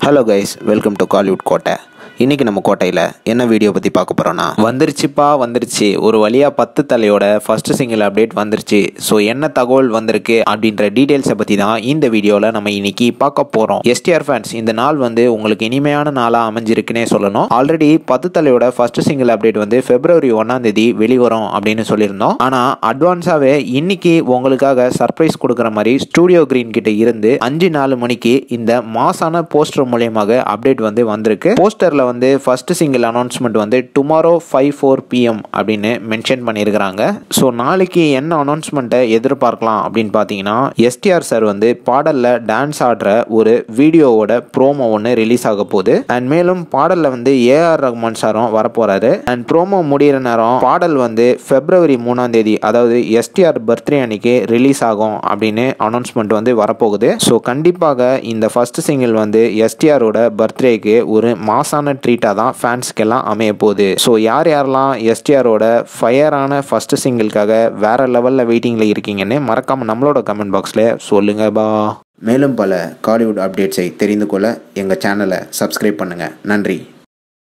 hello guys welcome to Kollywood Kottai இன்னைக்கு நம்ம கோட்டையில் என்ன வீடியோ பற்றி பார்க்க போகிறோன்னா வந்துருச்சுப்பா வந்துருச்சு ஒரு வழியாக பத்து தலையோட ஃபர்ஸ்ட் சிங்கிள் அப்டேட் வந்துருச்சு ஸோ என்ன தகவல் வந்திருக்கு அப்படின்ற டீட்டெயில்ஸை பற்றி தான் இந்த வீடியோவில் நம்ம இன்னைக்கு பார்க்க போகிறோம் எஸ்டிஆர் ஃபேன்ஸ் இந்த நாள் வந்து உங்களுக்கு இனிமையான நாளாக அமைஞ்சிருக்குன்னே சொல்லணும் ஆல்ரெடி பத்து தலையோட ஃபர்ஸ்ட் சிங்கிள் அப்டேட் வந்து பிப்ரவரி ஒன்றாம் தேதி வெளிவரும் அப்படின்னு சொல்லியிருந்தோம் ஆனால் அட்வான்ஸாகவே இன்னைக்கு உங்களுக்காக சர்ப்ரைஸ் கொடுக்குற மாதிரி ஸ்டூடியோ கிரீன் கிட்ட இருந்து அஞ்சு நாலு மணிக்கு இந்த மாசான போஸ்டர் மூலியமாக அப்டேட் வந்து வந்திருக்கு போஸ்டரில் வந்து ஃபர்ஸ்ட் சிங்கிள் அனௌன்ஸ்மெண்ட் வந்து டுமாரோ ஃபைவ் ஃபோர் பிஎம் அப்படின்னு மென்ஷன் பண்ணியிருக்கிறாங்க ஸோ நாளைக்கு என்ன அனௌன்ஸ்மெண்ட்டை எதிர்பார்க்கலாம் அப்படின்னு பார்த்தீங்கன்னா எஸ்டிஆர் சார் வந்து பாடலில் டான்ஸ் ஆடுற ஒரு வீடியோவோட ப்ரோமோ ஒன்று ரிலீஸ் ஆக போகுது அண்ட் மேலும் பாடலில் வந்து ஏஆர் ரஹ்மான் சாரும் வரப்போறாரு அண்ட் ப்ரோமோ முடியிற நேரம் பாடல் வந்து பிப்ரவரி மூணாம் தேதி அதாவது எஸ்டிஆர் பர்த்டே அன்னைக்கு ரிலீஸ் ஆகும் அப்படின்னு அனௌன்ஸ்மெண்ட் வந்து வரப்போகுது ஸோ கண்டிப்பாக இந்த ஃபர்ஸ்ட் சிங்கிள் வந்து எஸ்டிஆரோட பர்த்டேக்கு ஒரு மாசான ட்ரீட்டாக தான் ஃபேன்ஸ்க்கெல்லாம் அமைய போகுது ஸோ யார் யாரெல்லாம் எஸ்டிஆரோட ஃபயரான ஃபர்ஸ்ட் சிங்கிள்காக வேற லெவலில் வெயிட்டிங்கில் இருக்கீங்கன்னு மறக்காம நம்மளோட கமெண்ட் பாக்ஸில் சொல்லுங்க பா மேலும் பல காலிவுட் அப்டேட்ஸை தெரிந்து கொள்ள எங்கள் சேனலை சப்ஸ்கிரைப் பண்ணுங்கள் நன்றி